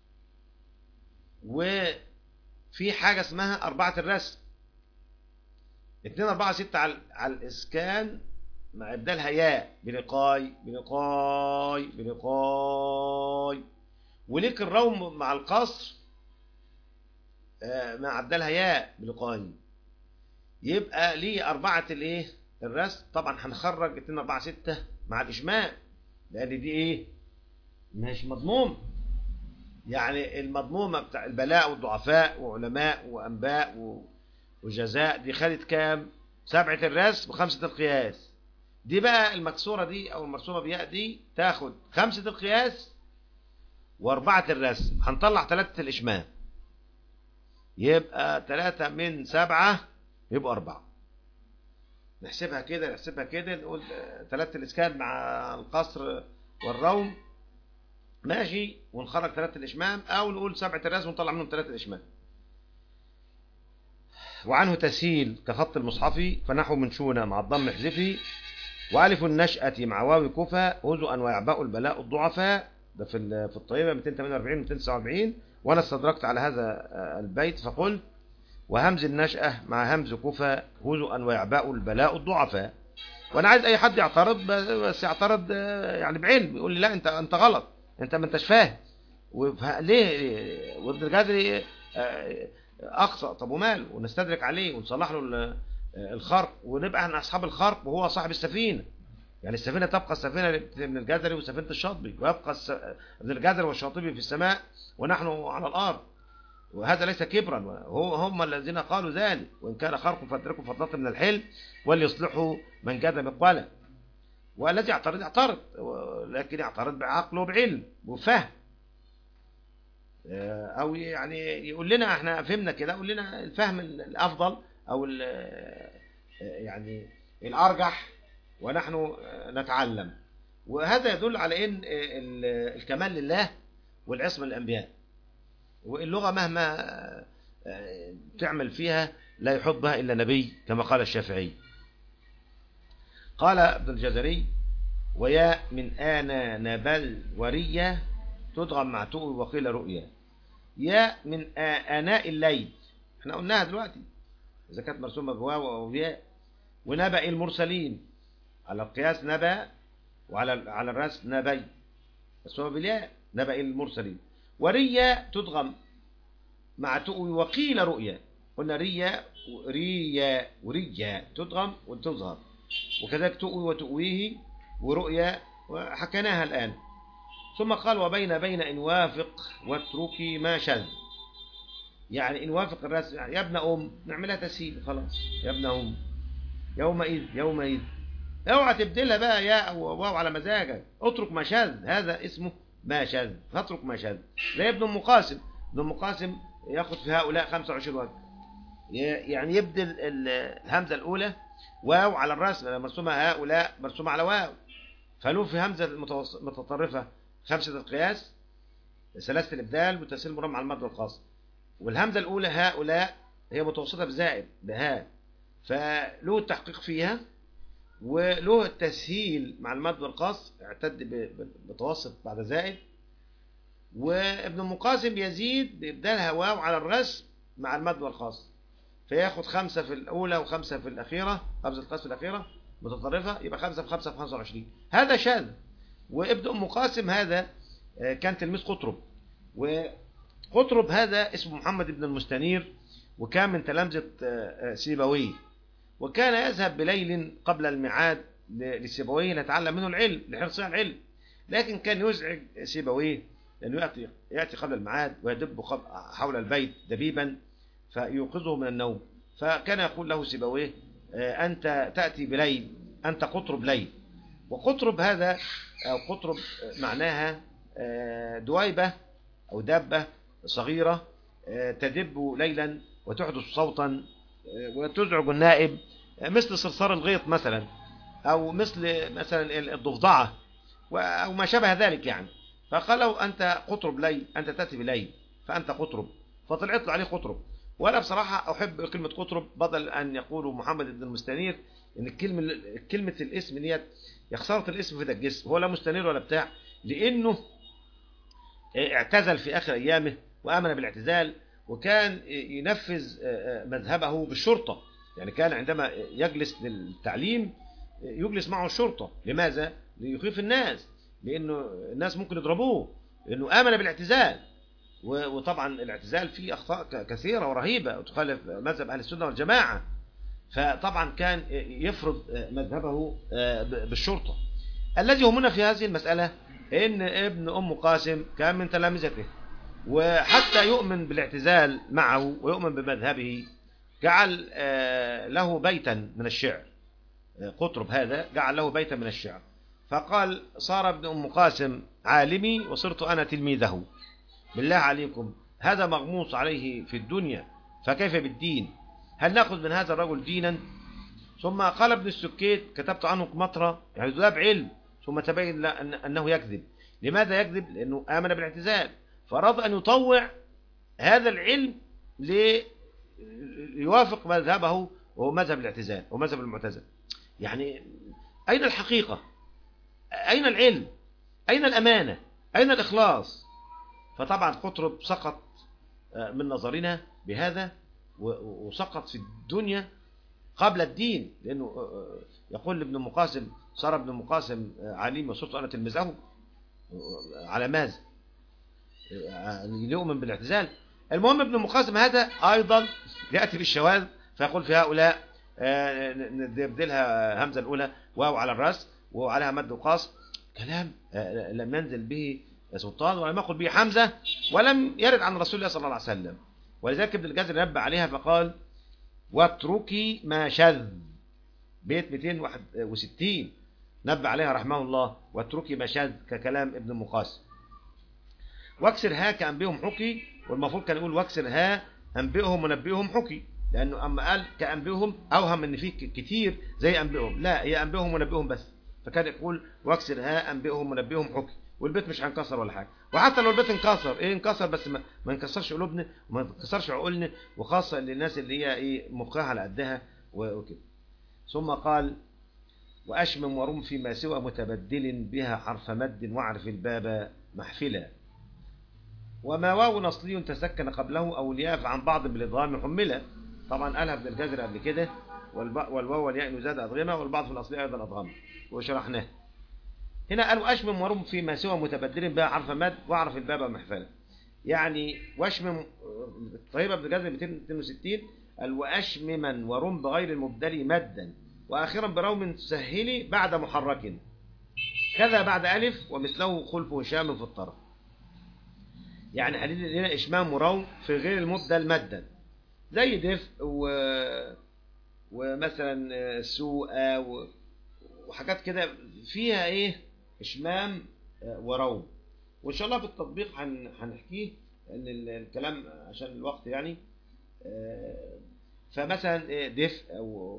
وفي حاجة اسمها أربعة الرسم اتنين أربعة ستة على, على الإسكان مع إبدالها ياء بلقاي بلقاي بلقاي وليك الروم مع القصر آه، مع إبدالها ياء بلقاي يبقى ليه أربعة الإيه الرسم طبعا هنخرج اتنين أربعة ستة مع الإجماع لأن دي إيه مش مضموم يعني المضمومة بتاع البلاء والضعفاء وعلماء وأنباء و- وجزاء دي خدت كام سبعة الرسم وخمسة القياس دي بقى المكسورة دي أو المرسومة بياء دي تاخد خمسة القياس وأربعة الرسم هنطلع ثلاثة الإشمام يبقى ثلاثة من سبعة يبقى أربعة نحسبها كده نحسبها كده نقول آه، ثلاثة الإسكان مع القصر والروم ماشي ونخرج ثلاثة الإشمام أو نقول سبعة الرسم ونطلع منهم ثلاثة الإشمام وعنه تسهيل كخط المصحفي فنحو من شونة مع الضم احذفي وألف النشأة مع واو كفى هزءا ويعباء البلاء الضعفاء ده في ال- في الطيبة 248 279 وأنا استدركت على هذا آه، البيت فقلت وهمز النشأة مع همز كفى هزءا ويعباء البلاء الضعفاء وانا عايز اي حد يعترض بس- بس يعترض آه، يعني بعلم يقول لي لا انت انت غلط انت ما انتش فاهم وفه- ليه ليه؟ وابن الجدري آه، اخطا طب وماله ونستدرك عليه ونصلح له ال- آه، الخرق ونبقى احنا اصحاب الخرق وهو صاحب السفينه يعني السفينه تبقى السفينه ابن الجدري وسفينه الشاطبي ويبقى الس- ابن الجدري والشاطبي في السماء ونحن على الارض وهذا ليس كبرا هو هم الذين قالوا ذلك وإن كان خرق فادركوا فضلة من الحلم وليصلحوا من جاد مقبلا والذي يعترض يعترض لكن يعترض بعقل وبعلم وفهم آه، او يعني يقول لنا احنا فهمنا كده يقول لنا الفهم الافضل او ال- آه، يعني الارجح ونحن نتعلم وهذا يدل على ان ال- الكمال لله والعصمه للانبياء واللغة مهما آه، تعمل فيها لا يحبها إلا نبي كما قال الشافعي قال ابن الجزري ويا من آنا نبل ورية تدغم مع تؤوي وقيل رؤيا يا من آ- آناء الليل احنا قلناها دلوقتي إذا كانت مرسومة بواو أو ياء ونبأ المرسلين على القياس نبأ وعلى على الرأس نبي مرسومة بالياء نبأ المرسلين وريا تدغم مع تؤوي وقيل رؤيا قلنا ريا ريا وريا تدغم وتظهر وكذلك تؤوي وتؤويه ورؤيا وحكيناها الآن ثم قال وبين بين إن وافق واتركي ما شذ يعني إن وافق الرسم يعني يا ابن أم نعملها تسهيل خلاص يا ابن أم يومئذ يومئذ اوعى تبدلها بقى يا أو واو على مزاجك اترك ما شذ هذا اسمه ما شذ فاترك ما شذ زي ابن ام قاسم ابن ام قاسم ياخذ في هؤلاء 25 وجه ي- يعني يبدل ال- الهمزه الاولى واو على الرسم مرسومه هؤلاء مرسومه على واو فله في همزه المتوسط- متطرفه خمسه القياس ثلاثه الابدال والتسهيل مرمى على المد والخاص والهمزه الاولى هؤلاء هي متوسطه بزائد بها فله التحقيق فيها وله التسهيل مع المد والقصر اعتد بمتوسط بعد زائد وابن المقاسم يزيد بإبدالها واو على الرسم مع المد والقصر فياخد خمسة في الأولى وخمسة في الأخيرة خمسة القصر في الأخيرة متطرفة يبقى خمسة في خمسة في خمسة وعشرين هذا شاذ وابن أم قاسم هذا كان تلميذ قطرب وقطرب هذا اسمه محمد بن المستنير وكان من تلامذة سيبويه وكان يذهب بليل قبل الميعاد لسيبويه ليتعلم منه العلم لحرصه على العلم لكن كان يزعج سيبويه لأنه يأتي, يأتي قبل الميعاد ويدب حول البيت دبيبا فيوقظه من النوم فكان يقول له سيبويه أنت تأتي بليل أنت قطرب ليل وقطرب هذا أو قطرب معناها دويبة أو دابة صغيرة تدب ليلا وتحدث صوتا وتزعج النائب مثل صرصار الغيط مثلا أو مثل مثلا الضفدعة أو ما شابه ذلك يعني فقال له أنت قطرب ليل أنت تأتي بليل فأنت قطرب فطلعت له عليه قطرب وأنا بصراحة أحب كلمة قطرب بدل أن يقولوا محمد بن المستنير إن الكلمة كلمة الاسم ديت يا خسارة الاسم في ده الجسم هو لا مستنير ولا بتاع لأنه اعتزل في آخر أيامه وآمن بالاعتزال وكان ينفذ مذهبه بالشرطة يعني كان عندما يجلس للتعليم يجلس معه الشرطة لماذا؟ ليخيف الناس لأنه الناس ممكن يضربوه لأنه آمن بالاعتزال وطبعا الاعتزال فيه أخطاء كثيرة ورهيبة وتخالف مذهب أهل السنة والجماعة فطبعا كان يفرض مذهبه بالشرطة الذي يهمنا في هذه المسألة إن ابن أم قاسم كان من تلامذته وحتى يؤمن بالاعتزال معه ويؤمن بمذهبه جعل له بيتا من الشعر قطرب هذا جعل له بيتا من الشعر فقال صار ابن أم قاسم عالمي وصرت أنا تلميذه بالله عليكم هذا مغموص عليه في الدنيا فكيف بالدين هل نأخذ من هذا الرجل دينا ثم قال ابن السكيت كتبت عنه مطرة يعني ذهب علم ثم تبين أنه يكذب لماذا يكذب لأنه آمن بالاعتزال فأراد أن يطوع هذا العلم ليوافق مذهبه وهو مذهب الاعتزال ومذهب المعتزل يعني أين الحقيقة أين العلم أين الأمانة أين الإخلاص فطبعا قطرب سقط من نظرنا بهذا وسقط في الدنيا قبل الدين لأنه يقول ابن مقاسم صار ابن مقاسم عليم وصرت أنا تلمذه على ماذا يؤمن بالاعتزال المهم ابن مقاسم هذا أيضا يأتي بالشواذ فيقول في هؤلاء نبدلها همزة الأولى واو على الرأس وعليها مد وقاص كلام لم ينزل به سلطان ولم يقل به حمزة ولم يرد عن رسول الله صلى الله عليه وسلم ولذلك ابن الجزر نبه عليها فقال واتركي ما شذ بيت 261 نبه عليها رحمه الله واتركي ما شذ ككلام ابن مقاسم واكسر ها كأنبئهم حكي والمفروض كان يقول واكسر ها أنبئهم ونبئهم حكي لأنه أما قال كأنبئهم أوهم إن فيه كتير زي أنبئهم لا هي أنبئهم ونبئهم بس فكان يقول واكسر ها أنبئهم ونبئهم حكي والبيت مش هينكسر ولا حاجه وحتى لو البيت انكسر ايه انكسر بس ما, ما انكسرش قلوبنا وما انكسرش عقولنا وخاصه للناس اللي هي ايه مخها على قدها وكده ثم قال واشمم ورم فيما سوى متبدل بها حرف مد واعرف الباب محفلا وما واو نصلي تسكن قبله او الياف عن بعض بالادغام حمله طبعا قالها ابن الجزر قبل كده والواو والياء زاد ادغمه والبعض في الاصلي ايضا ادغام وشرحناه هنا قالوا أشمم ورم فيما سوى متبدل بها حرف مد واعرف الباب محفلا يعني واشمم طيب ابن الجزر 262 قال واشمما ورم بغير المبدل مدا واخرا بروم تسهلي بعد محرك كذا بعد الف ومثله خلف هشام في الطرف يعني هنيجي هنا اشمام وروم في غير المبدل مدا زي دفء و... ومثلا سوء و... وحاجات كده فيها ايه اشمام وروم وان شاء الله في التطبيق هنحكيه ان الكلام عشان الوقت يعني فمثلا دفء و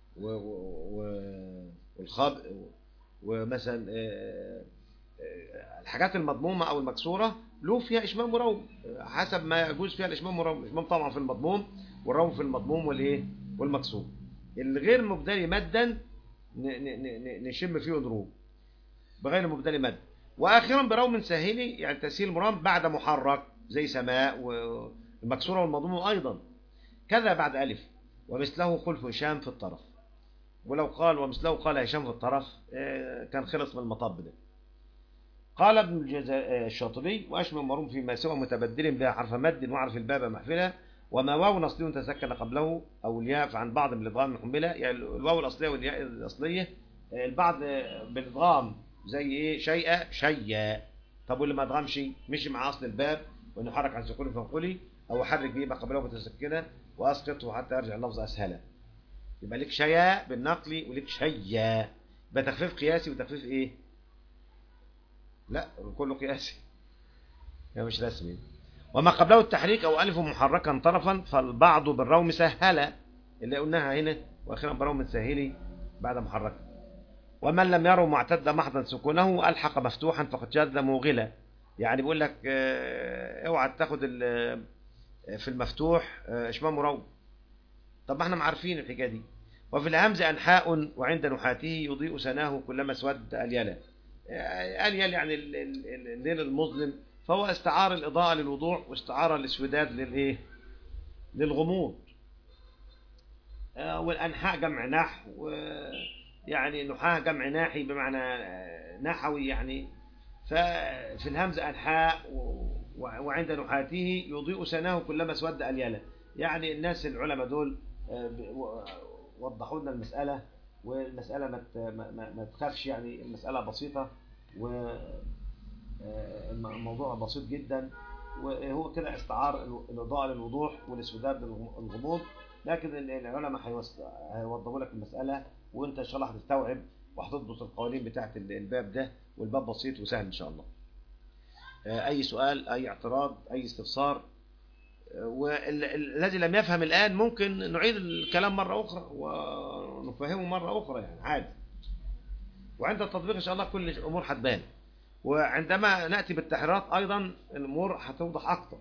والخب ومثلا الحاجات المضمومة أو المكسورة له فيها إشمام وروم حسب ما يجوز فيها الإشمام والروم الإشمام طبعا في المضموم والروم في المضموم والإيه والمكسور الغير مبدلي مدا نشم فيه ونروم بغير مبدل مد واخيرا بروم ساهلي يعني تسهيل مرام بعد محرك زي سماء والمكسوره والمضموم ايضا كذا بعد الف ومثله خلف هشام في الطرف ولو قال ومثله قال هشام في الطرف كان خلص من المطب ده قال ابن الشاطبي واشمل مروم فيما سوى متبدل بها حرف مد وعرف الباب محفله وما واو نصلي تسكن قبله او الياء فعن بعض بالادغام المحمله يعني الواو الاصليه والياء الاصليه البعض بالادغام زي ايه شيئا شيئا طب واللي ما ادغمش مشي مع اصل الباب وانه حرك عن سكون فانقلي او حرك بيه ما قبله متسكنه واسقطه حتى يرجع اللفظ اسهلا يبقى لك شيا بالنقل ولك شيا يبقى تخفيف قياسي وتخفيف ايه لا كله قياسي يعني مش رسمي وما قبله التحريك او الف محركا طرفا فالبعض بالروم سهله اللي قلناها هنا واخيرا بروم ساهلي بعد محرك ومن لم يروا معتد محضا سكونه الحق مفتوحا فقد جاز موغلا يعني بيقول لك اوعى تاخد في المفتوح اشمام مروم طب ما احنا عارفين الحكايه دي وفي الهمز انحاء وعند نحاته يضيء سناه كلما اسود اليلا اليل يعني الليل المظلم فهو استعار الإضاءة للوضوح واستعار الاسوداد للإيه للغموض والأنحاء جمع نحو يعني نحاة جمع ناحي بمعنى نحوي يعني ففي الهمز أنحاء وعند نحاته يضيء سناه كلما اسود اليلا يعني الناس العلماء دول وضحوا لنا المسألة والمسألة ما ما تخافش يعني المسألة بسيطة و الموضوع بسيط جدا وهو كده استعار الإضاءة للوضوح والاسوداد للغموض لكن العلماء هيوضبوا لك المسألة وانت ان شاء الله هتستوعب وهتضبط القوانين بتاعت الباب ده والباب بسيط وسهل ان شاء الله اي سؤال اي اعتراض اي استفسار والذي لم يفهم الآن ممكن نعيد الكلام مرة أخرى ونفهمه مرة أخرى يعني عادي وعند التطبيق إن شاء الله كل الأمور هتبان وعندما نأتي بالتحريرات أيضا الأمور هتوضح أكثر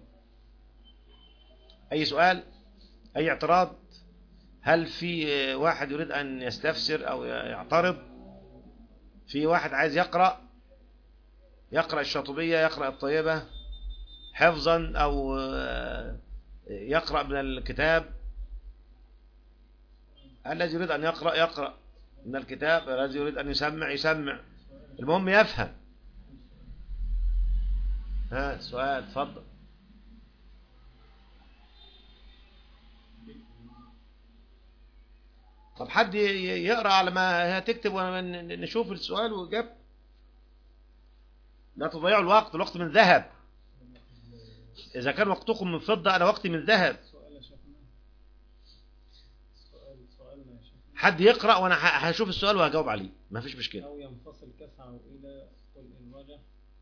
أي سؤال أي اعتراض هل في واحد يريد أن يستفسر أو يعترض في واحد عايز يقرأ يقرأ الشاطبية يقرأ الطيبة حفظا أو يقرأ من الكتاب الذي يريد أن يقرأ يقرأ من الكتاب الذي يريد أن يسمع يسمع المهم يفهم ها سؤال تفضل طب حد يقرأ على ما هتكتب ونشوف السؤال وإجابته لا تضيعوا الوقت الوقت من ذهب إذا كان وقتكم من فضة أنا وقتي من ذهب حد يقرأ وأنا هشوف السؤال وهجاوب عليه ما فيش مشكلة أو ينفصل كسعة إلى قل إن وجه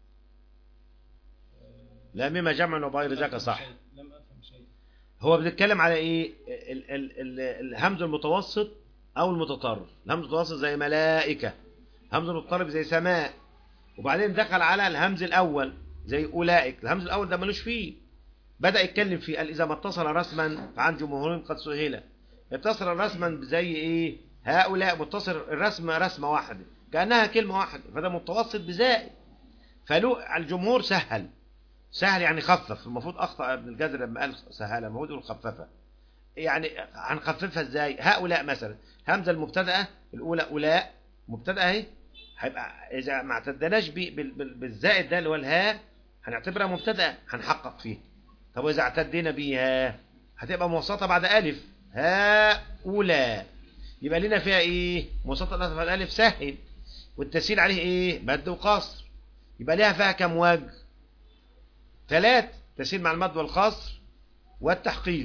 لا مما جمع وغير ذاك صح لم أفهم شيء هو بنتكلم على ايه ال ال ال الهمز المتوسط او المتطرف الهمز المتوسط زي ملائكة همز المتطرف زي سماء وبعدين دخل على الهمز الاول زي اولئك الهمز الاول ده ملوش فيه بدأ يتكلم فيه قال اذا ما اتصل رسما فعن جمهور قد سهل اتصل رسما زي ايه هؤلاء متصل الرسم رسمة واحدة كأنها كلمة واحدة فده متوسط بزائد فلو الجمهور سهل سهل يعني خفف المفروض اخطا ابن الجزر لما قال سهله المفروض يقول خففها يعني هنخففها ازاي هؤلاء مثلا همزه المبتدأه الاولى اولاء مبتدأه اهي هيبقى اذا ما اعتدناش بالزائد ده اللي هو الهاء هنعتبرها مبتدأه هنحقق فيها طب واذا اعتدينا بيها هتبقى موسطه بعد الف هؤلاء يبقى لنا فيها ايه موسطه بعد الالف سهل والتسهيل عليه ايه مد وقصر يبقى ليها فيها كم وجه ثلاث تسهيل مع المد والقصر والتحقيق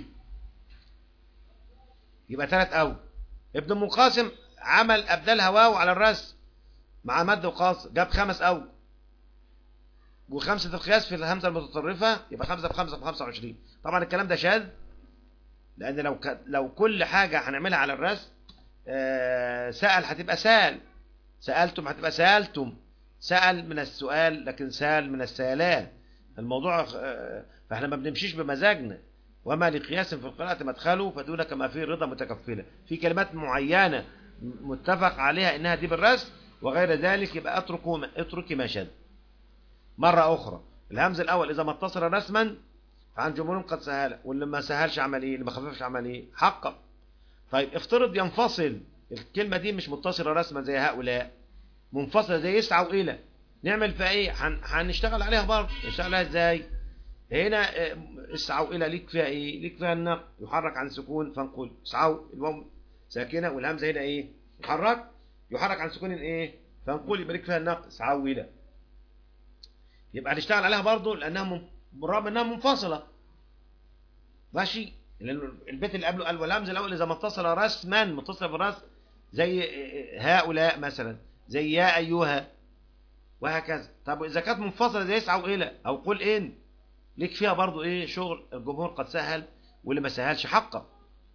يبقى ثلاث أول ابن المقاسم عمل أبدلها واو على الرسم مع مد وقصر جاب خمس أول وخمسة القياس في الهمزة المتطرفة يبقى خمسة بخمسة بخمسة وعشرين طبعا الكلام ده شاذ لأن لو ك... لو كل حاجة هنعملها على الرسم آه سأل هتبقى سال سألتم هتبقى سألتم سأل من السؤال لكن سال من السيلان الموضوع فاحنا ما بنمشيش بمزاجنا وما لقياس في القراءة مدخله فدون كما فيه الرضا متكفلة في كلمات معينة متفق عليها انها دي بالرسم وغير ذلك يبقى اتركوا اتركي ما شذ مرة أخرى الهمز الأول إذا ما اتصل رسما فعن جمهور قد سهل واللي ما سهلش عمل إيه اللي ما خففش عمل إيه حقق طيب افترض ينفصل الكلمة دي مش متصلة رسما زي هؤلاء منفصلة زي يسعى إلى نعمل فيها إيه هن- هنشتغل عليها برضه نشتغل عليها إزاي هنا آه، اسعوا إلى ليك فيها إيه ليك فيها النقل يحرك عن سكون فنقول اسعوا الواو ساكنة والهمزة هنا إيه يحرك يحرك عن سكون إيه فنقول يبقى ليك فيها النقل اسعوا إلى يبقى هنشتغل عليها برضه لانها من- بالرغم انها منفصله ماشي لان البيت اللي قبله قال والهمزه الاول اذا ما اتصل رسما متصل بالرسم زي هؤلاء مثلا زي يا ايها وهكذا طب اذا كانت منفصله زي يسعوا الى او قل ان ليك فيها برضه ايه شغل الجمهور قد سهل واللي ما سهلش حقه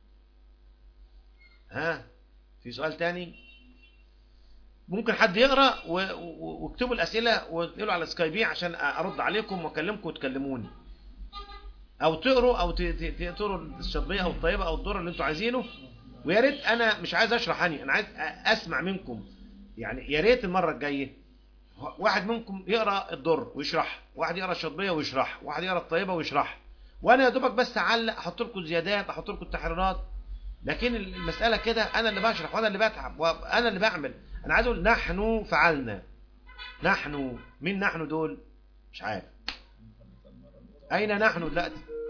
ها في سؤال تاني ممكن حد يقرا و- و- واكتبوا الاسئله وتقولوا على سكايبي عشان ارد عليكم واكلمكم وتكلموني او تقروا او ت- ت- تقروا الشطبيه او الطيبه او الدور اللي انتوا عايزينه ويا ريت انا مش عايز اشرح اني انا عايز أ- اسمع منكم يعني يا ريت المره الجايه واحد منكم يقرا الدر ويشرح واحد يقرا الشطبيه ويشرح واحد يقرا الطيبه ويشرح وانا يا دوبك بس اعلق احط لكم زيادات احط لكم التحريرات لكن المساله كده انا اللي بشرح وانا اللي بتعب وانا اللي بعمل انا عايز اقول نحن فعلنا نحن مين نحن دول مش عارف اين نحن دلوقتي